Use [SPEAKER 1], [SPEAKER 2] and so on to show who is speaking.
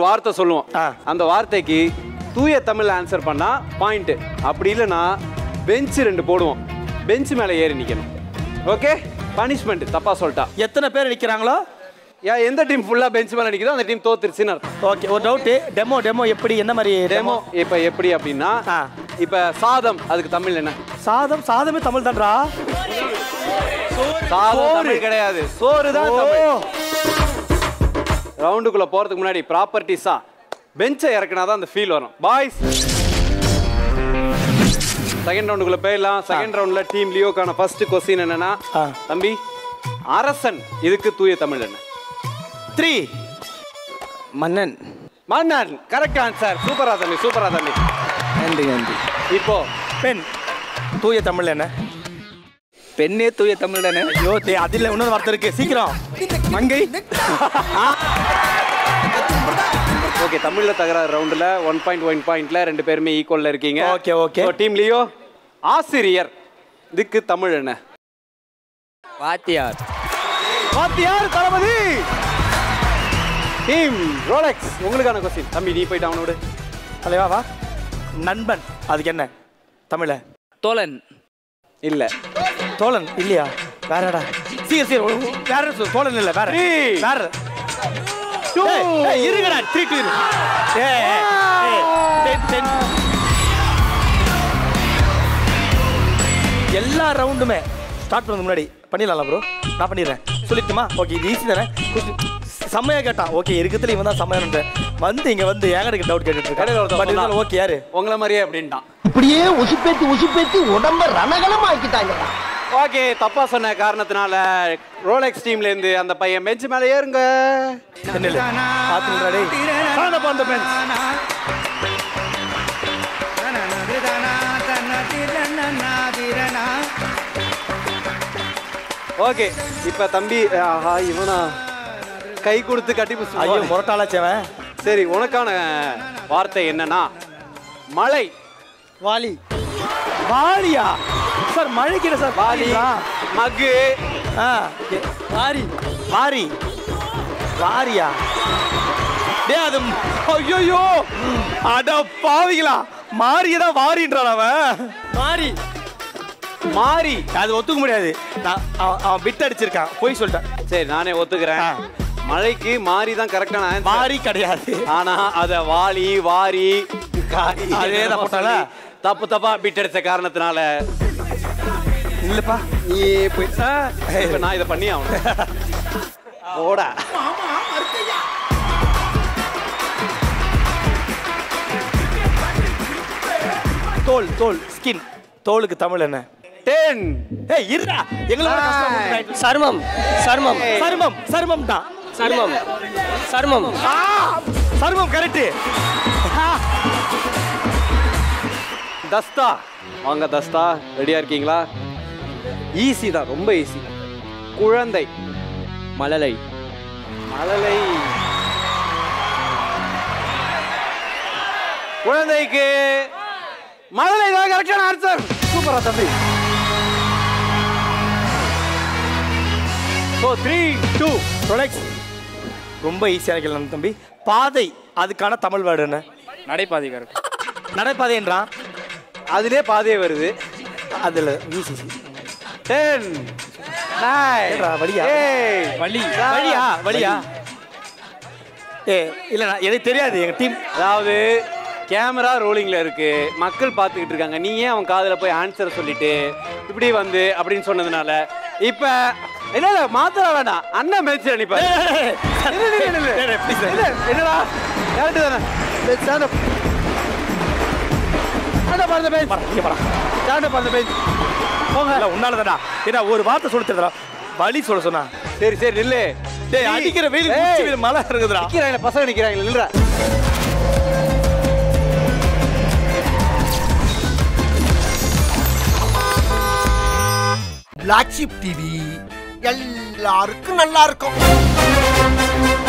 [SPEAKER 1] வார்த்தை சொல்லுவோம்
[SPEAKER 2] ஆ.
[SPEAKER 1] அந்த வார்த்தைக்கு தூய தமிழ் ஆன்சர் பண்ணா பாயிண்ட் அப்படி இல்லைன்னா பெஞ்ச் ரெண்டு போடுவோம் பெஞ்ச் மேலே ஏறி நிக்கணும் ஓகே பனிஷ்மெண்ட் தப்பா சொல்லிட்டா
[SPEAKER 2] எத்தனை பேர் நிற்கிறாங்களோ
[SPEAKER 1] யா எந்த டீம் ஃபுல்லா பெஞ்ச் மேலே நிக்குதோ அந்த டீம் தோத்துருச்சுன்னு அர்த்தம்
[SPEAKER 2] ஓகே ஒரு டவுட்டு டெமோ டெமோ எப்படி என்ன மாதிரி
[SPEAKER 1] டெமோ இப்போ எப்படி அப்படின்னா
[SPEAKER 2] ஆ.
[SPEAKER 1] இப்போ சாதம் அதுக்கு தமிழ் என்ன
[SPEAKER 2] சாதம் சாதமே தமிழ் தான்டா
[SPEAKER 1] சாதம்
[SPEAKER 2] சோறு.
[SPEAKER 1] தமிழ் கிடையாது சோறு தான்
[SPEAKER 2] ஓ
[SPEAKER 1] தமிழ் ரவுண்டுக்குள்ள போறதுக்கு முன்னாடி ப்ராப்பர்ட்டிஸா பெஞ்சை இறக்குனா தான் அந்த ஃபீல் வரும் பாய்ஸ் செகண்ட் ரவுண்டுக்குள்ள போயிடலாம் செகண்ட் ரவுண்ட்ல டீம் லியோக்கான ஃபர்ஸ்ட் கொஸ்டின் என்னன்னா
[SPEAKER 2] ஆ.
[SPEAKER 1] தம்பி அரசன் இதுக்கு தூய தமிழ் என்ன
[SPEAKER 2] த்ரீ மன்னன்
[SPEAKER 1] மன்னன் கரெக்ட் ஆன்சர் சூப்பரா தம்பி சூப்பரா தம்பி
[SPEAKER 3] நன்றி நன்றி
[SPEAKER 1] இப்போ
[SPEAKER 2] பெண் தூய தமிழ் என்ன
[SPEAKER 3] பெண்ணே தூய தமிழ் தானே
[SPEAKER 2] ஐயோ தே அதில் இன்னொரு வார்த்தை இருக்கு சீக்கிரம்
[SPEAKER 3] மங்கை
[SPEAKER 1] ஓகே தமிழ்ல தகராறு ரவுண்டுல ஒன் பாயிண்ட் ஒன் பாயிண்ட்ல ரெண்டு பேருமே ஈக்குவல்ல இருக்கீங்க
[SPEAKER 2] Okay, okay.
[SPEAKER 1] டீம் லியோ ஆசிரியர் இதுக்கு தமிழ் என்ன
[SPEAKER 3] வாத்தியார்
[SPEAKER 1] வாத்தியார் தளபதி டீம் ரோலெக்ஸ் உங்களுக்கான கொஸ்டின் தம்பி நீ போயிட்டு அவனோடு
[SPEAKER 2] தலைவா வா நண்பன் அதுக்கு என்ன தமிழ
[SPEAKER 3] தோழன்
[SPEAKER 1] இல்ல
[SPEAKER 2] தோழன் இல்லையா வேறடா சீ சீ வேற சொல்லு. தோழன் இல்ல வேற
[SPEAKER 1] Three.
[SPEAKER 2] வேற ஏய், ஏய், இருங்கடா த்ரீ டூ எல்லா ரவுண்டுமே ஸ்டார்ட் பண்ணது முன்னாடி பண்ணிடலாம் ப்ரோ நான் பண்ணிடுறேன் சொல்லிட்டுமா ஓகே இது ஈஸி தானே question செம்மையா கேட்டான் ஓகே இருக்கிறதுல இவன் தான் செம்மையானு வந்து இங்க வந்து ஏங்கடக்கு டவுட் கேட்டுட்டு
[SPEAKER 1] கடையில்
[SPEAKER 2] இருக்கான் பட்
[SPEAKER 1] ஒருத்தன்
[SPEAKER 2] ஓகே யாரு
[SPEAKER 1] உங்களை மாதிரியே அப்படின்ட்டான்
[SPEAKER 4] இப்படியே உசுப்பேத்தி உசுப்பேத்தி உடம்ப ரணகலம் ஆக்கிட்டாங்கடா
[SPEAKER 1] ஓகே தப்பா சொன்ன காரணத்தினால ரோலெக்ஸ் டீம்ல இருந்து அந்த பையன் பெஞ்ச் மேல ஏறுங்க
[SPEAKER 2] என்ன இல்ல பாத்துடா டேய் காணப்பா அந்த பெஞ்ச்
[SPEAKER 1] ஓகே இப்ப தம்பி ஆஹா இவனா கை கொடுத்து கட்டி
[SPEAKER 2] ஐயோ
[SPEAKER 1] புடிச்சு
[SPEAKER 2] முரட்டாளாச்சவன்
[SPEAKER 1] சரி உனக்கான வார்த்தை என்னன்னா மழை
[SPEAKER 2] வாலி வாலியா சார் மழைக்கிற சார்
[SPEAKER 1] வாலி மக்கு
[SPEAKER 2] ஆ வாரி வாரி வாரியா டேய் அது ஐயோ அட பாவிகளா மாரியதா வாரின்றான் அவன் மாறி
[SPEAKER 1] மாறி
[SPEAKER 2] அது ஒத்துக்க முடியாது நான் அவன் அவன் பிட் அடிச்சிருக்கான் போய் சொல்லிட்டேன்
[SPEAKER 1] சரி நானே ஒத்துக்கிறேன்
[SPEAKER 2] ஆ.
[SPEAKER 1] மழைக்கு மாறி தான் கரெக்டான ஆன்சர்
[SPEAKER 2] மாறி கிடையாது
[SPEAKER 1] ஆனா அத வாளி வாரி காரி
[SPEAKER 2] அதே தான் போட்டால?
[SPEAKER 1] தப்பு தப்பா பிட் அடிச்ச காரணத்தினால
[SPEAKER 2] இல்லப்பா
[SPEAKER 1] நீ போய் ஆ, இப்ப நான் இதை பண்ணி ஆகணும் போடா
[SPEAKER 2] தோல் தோல் ஸ்கின் தோலுக்கு தமிழ் என்ன
[SPEAKER 1] டென்
[SPEAKER 2] ஏய் இருடா எங்களோட கஷ்டம்
[SPEAKER 5] சர்மம் சர்மம்
[SPEAKER 2] சருமம் சருமம் தான்
[SPEAKER 5] சர்மம் சர்மம்
[SPEAKER 2] சருமம் கரெக்ட்
[SPEAKER 1] தஸ்தா வாங்க தஸ்தா ரெடியா இருக்கீங்களா ஈஸி தான் ரொம்ப ஈஸி குழந்தை
[SPEAKER 5] மழலை
[SPEAKER 1] மழலை குழந்தைக்கு மழலை தான் கரெக்டான ஆன்சர் சூப்பரா தம்பி ஸோ த்ரீ டூ
[SPEAKER 2] ரொலெக்ஸ் ரொம்ப ஈஸியாக கேள்வி தம்பி பாதை அதுக்கான தமிழ் வேர்டு என்ன
[SPEAKER 3] நடைபாதைக்காரர்
[SPEAKER 2] நடைபாதைன்றான்
[SPEAKER 1] அதுலயே பாதையே வருது
[SPEAKER 2] அதில் ஈஸி
[SPEAKER 1] டென் நைன்
[SPEAKER 2] ஏடா, வழியா?
[SPEAKER 3] வழி
[SPEAKER 2] வழியா வழியா ஏ இல்லைண்ணா எனக்கு தெரியாது எங்கள் டீம்
[SPEAKER 1] அதாவது கேமரா ரோலிங்ல இருக்கு மக்கள் பார்த்துக்கிட்டு இருக்காங்க நீ ஏன் அவன் காதுல போய் ஆன்சர் சொல்லிட்டு இப்படி வந்து அப்படின்னு சொன்னதுனால இப்ப இல்ல இல்ல மாத்திர வேணாம் அண்ணன் மேட்ச் அனுப்பாரு இல்ல, இல்ல, இல்ல, இல்ல. இல்ல, என்னடா கரெக்ட் தானே ஸ்டாண்ட் அப் ஸ்டாண்ட் அப் அந்த பேஜ் ஸ்டாண்ட் அப் அந்த பேஜ் போங்க
[SPEAKER 2] இல்லை உன்னால தான்டா ஏன்னா ஒரு வார்த்தை சொல்லி தரா வழி சொல்ல சொன்னா
[SPEAKER 1] சரி சரி நில்லு
[SPEAKER 2] டேய் அடிக்கிற வெயில்
[SPEAKER 1] ஏய்,
[SPEAKER 2] உச்சி வெயில் மழை இருக்குதுடா
[SPEAKER 1] நிக்கிறாங்க பசங்க நிக்கிறாங்க நில்றா
[SPEAKER 4] பிளாக் ஷிப் டிவி எல்லாருக்கும் நல்லா இருக்கும்